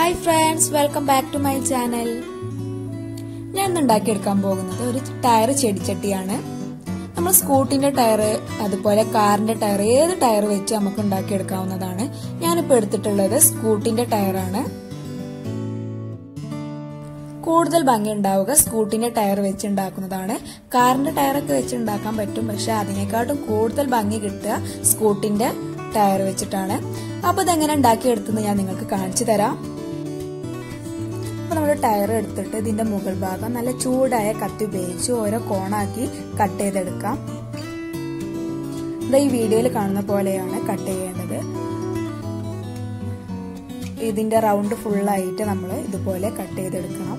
hi friends welcome back to my channel ഞാൻ ഇന്ന് ഉണ്ടാക്കിയെടുക്കാൻ പോകുന്നത് ഒരു ടയർ ചെടിച്ചട്ടിയാണ് നമ്മൾ സ്കൂട്ടിന്റെ ടയർ അതുപോലെ കാറിന്റെ ടയർ ഏത് ടയർ വെച്ച് നമുക്ക് ഉണ്ടാക്കിയെടുക്കാവുന്നതാണ് ഞാനിപ്പോൾ എടുത്തിട്ടുള്ളത് സ്കൂട്ടിന്റെ ടയറാണ് കൂടുതൽ ഭംഗി ഉണ്ടാവുക സ്കൂട്ടിന്റെ ടയർ വെച്ച് ഉണ്ടാക്കുന്നതാണ് കാറിന്റെ ടയറൊക്കെ വെച്ച് ഉണ്ടാക്കാൻ പറ്റും പക്ഷെ അതിനേക്കാട്ടും കൂടുതൽ ഭംഗി കിട്ടുക സ്കൂട്ടിന്റെ ടയർ വെച്ചിട്ടാണ് അപ്പൊ ഇതെങ്ങനെ ഉണ്ടാക്കിയെടുത്തെന്ന് ഞാൻ നിങ്ങൾക്ക് കാണിച്ചു തരാം അപ്പൊ നമ്മൾ ടയർ എടുത്തിട്ട് ഇതിന്റെ മുകൾ ഭാഗം നല്ല ചൂടായ കത്തി ഉപയോഗിച്ച് ഓരോ കോണാക്കി കട്ട് ചെയ്തെടുക്കാം ഇത് ഈ വീഡിയോയിൽ കാണുന്ന പോലെയാണ് കട്ട് ചെയ്യേണ്ടത് ഇതിന്റെ റൗണ്ട് ഫുള്ളായിട്ട് നമ്മൾ ഇതുപോലെ കട്ട് ചെയ്തെടുക്കണം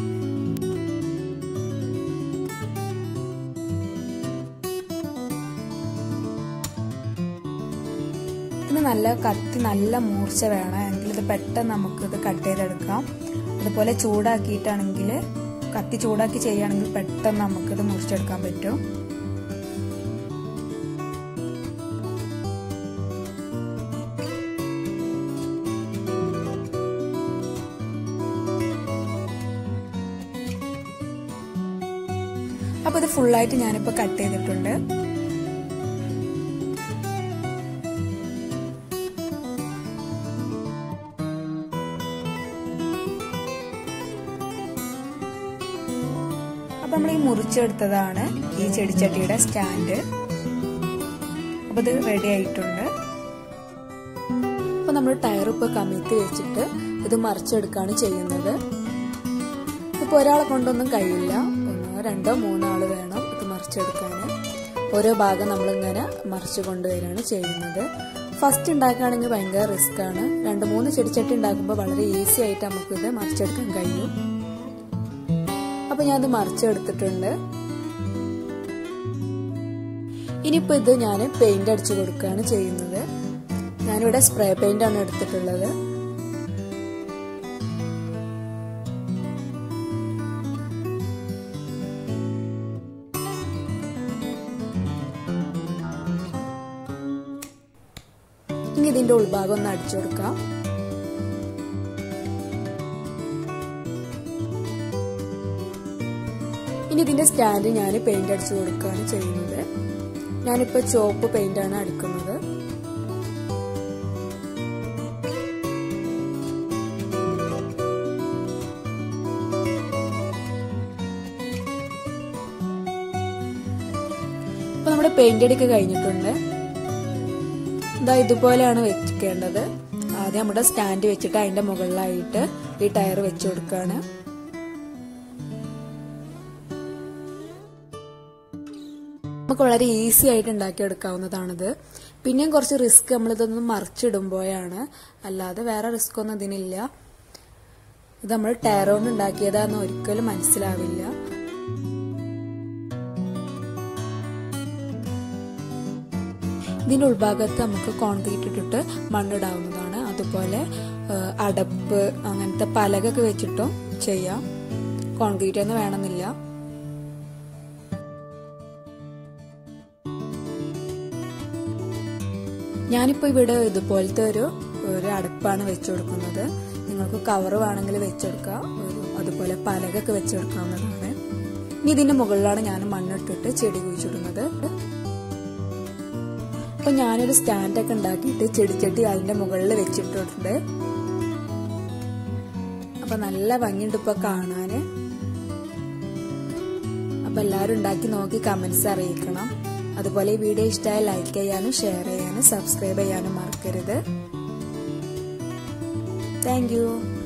ഇതിന് നല്ല കത്തി നല്ല മൂർച്ച വേണം എങ്കിൽ ഇത് പെട്ടെന്ന് നമുക്ക് ഇത് കട്ട് ചെയ്തെടുക്കാം അതുപോലെ ചൂടാക്കിയിട്ടാണെങ്കിൽ കത്തി ചൂടാക്കി ചെയ്യുകയാണെങ്കിൽ പെട്ടെന്ന് നമുക്കിത് മുറിച്ചെടുക്കാൻ പറ്റും അപ്പൊ ഇത് ഫുള്ളായിട്ട് ഞാനിപ്പോ കട്ട് ചെയ്തിട്ടുണ്ട് അപ്പൊ നമ്മൾ ഈ മുറിച്ചെടുത്തതാണ് ഈ ചെടിച്ചട്ടിയുടെ സ്റ്റാൻഡ് അപ്പൊ ഇത് റെഡി ആയിട്ടുണ്ട് അപ്പൊ നമ്മൾ ടയർ ഇപ്പൊ കമിഴ്ത്തി വെച്ചിട്ട് ഇത് മറിച്ചെടുക്കാണ് ചെയ്യുന്നത് ഇപ്പൊ ഒരാളെ കൊണ്ടൊന്നും കഴിയില്ല ഒന്നോ രണ്ടോ മൂന്നോ ആള് വേണം ഇത് മറിച്ചെടുക്കാൻ ഓരോ ഭാഗം നമ്മളിങ്ങനെ മറിച്ചു കൊണ്ടുവരികയാണ് ചെയ്യുന്നത് ഫസ്റ്റ് ഉണ്ടാക്കുകയാണെങ്കിൽ ഭയങ്കര റിസ്ക് ആണ് രണ്ട് മൂന്ന് ചെടിച്ചട്ടി ഉണ്ടാക്കുമ്പോൾ വളരെ ഈസി ആയിട്ട് നമുക്കിത് മറിച്ചെടുക്കാൻ കഴിയും അപ്പൊ ഞാൻ ഇത് മറിച്ചെടുത്തിട്ടുണ്ട് ഇനിയിപ്പോ ഇത് ഞാൻ പെയിന്റ് അടിച്ചു കൊടുക്കുകയാണ് ചെയ്യുന്നത് ഞാനിവിടെ സ്പ്രേ പെയിന്റ് ആണ് എടുത്തിട്ടുള്ളത് ഇനി ഇതിന്റെ ഉൾഭാഗം ഒന്ന് അടിച്ചു കൊടുക്കാം ഇനി ഇതിന്റെ സ്റ്റാൻഡ് ഞാൻ പെയിന്റ് അടിച്ചു കൊടുക്കുകയാണ് ചെയ്യുന്നത് ഞാനിപ്പോ ചുവപ്പ് പെയിന്റ് ആണ് അടിക്കുന്നത് ഇപ്പൊ നമ്മുടെ പെയിന്റ് അടിക്ക് കഴിഞ്ഞിട്ടുണ്ട് ഇതാ ഇതുപോലെയാണ് വെക്കേണ്ടത് ആദ്യം നമ്മുടെ സ്റ്റാൻഡ് വെച്ചിട്ട് അതിന്റെ മുകളിലായിട്ട് ഈ ടയർ വെച്ചു കൊടുക്കുകയാണ് നമുക്ക് വളരെ ഈസി ആയിട്ട് ഉണ്ടാക്കിയെടുക്കാവുന്നതാണിത് പിന്നെയും കുറച്ച് റിസ്ക് നമ്മളിതൊന്ന് മറിച്ചിടുമ്പോഴാണ് അല്ലാതെ വേറെ റിസ്ക് ഒന്നും ഇതിനില്ല ഇത് നമ്മൾ ടയർ കൊണ്ട് ഉണ്ടാക്കിയതാന്ന് ഒരിക്കലും മനസ്സിലാവില്ല ഇതിന്റെ ഉൾഭാഗത്ത് നമുക്ക് കോൺക്രീറ്റ് ഇട്ടിട്ട് മണ്ണിടാവുന്നതാണ് അതുപോലെ അടപ്പ് അങ്ങനത്തെ പലകൊക്കെ വെച്ചിട്ടും ചെയ്യാം കോൺക്രീറ്റ് ഒന്നും വേണമെന്നില്ല ഞാനിപ്പോൾ ഇവിടെ ഇതുപോലത്തെ ഒരു ഒരു അടപ്പാണ് വെച്ചു കൊടുക്കുന്നത് നിങ്ങൾക്ക് കവർ വേണമെങ്കിൽ വെച്ചെടുക്കാം ഒരു അതുപോലെ പലകൊക്കെ വെച്ചെടുക്കാവുന്നതാണ് ഇനി ഇതിന്റെ മുകളിലാണ് ഞാൻ മണ്ണിട്ടിട്ട് ചെടി കുഴിച്ചിടുന്നത് അപ്പൊ ഞാനൊരു സ്റ്റാൻഡൊക്കെ ഉണ്ടാക്കിയിട്ട് ചെടിച്ചട്ടി അതിന്റെ മുകളിൽ വെച്ചിട്ടുണ്ട് അപ്പൊ നല്ല ഭംഗിയുണ്ട് ഇപ്പൊ കാണാന് അപ്പൊ എല്ലാവരും ഉണ്ടാക്കി നോക്കി കമന്റ്സ് അറിയിക്കണം അതുപോലെ ഈ വീഡിയോ ഇഷ്ടമായ ലൈക്ക് ചെയ്യാനും ഷെയർ ചെയ്യാനും സബ്സ്ക്രൈബ് ചെയ്യാനും മറക്കരുത് താങ്ക്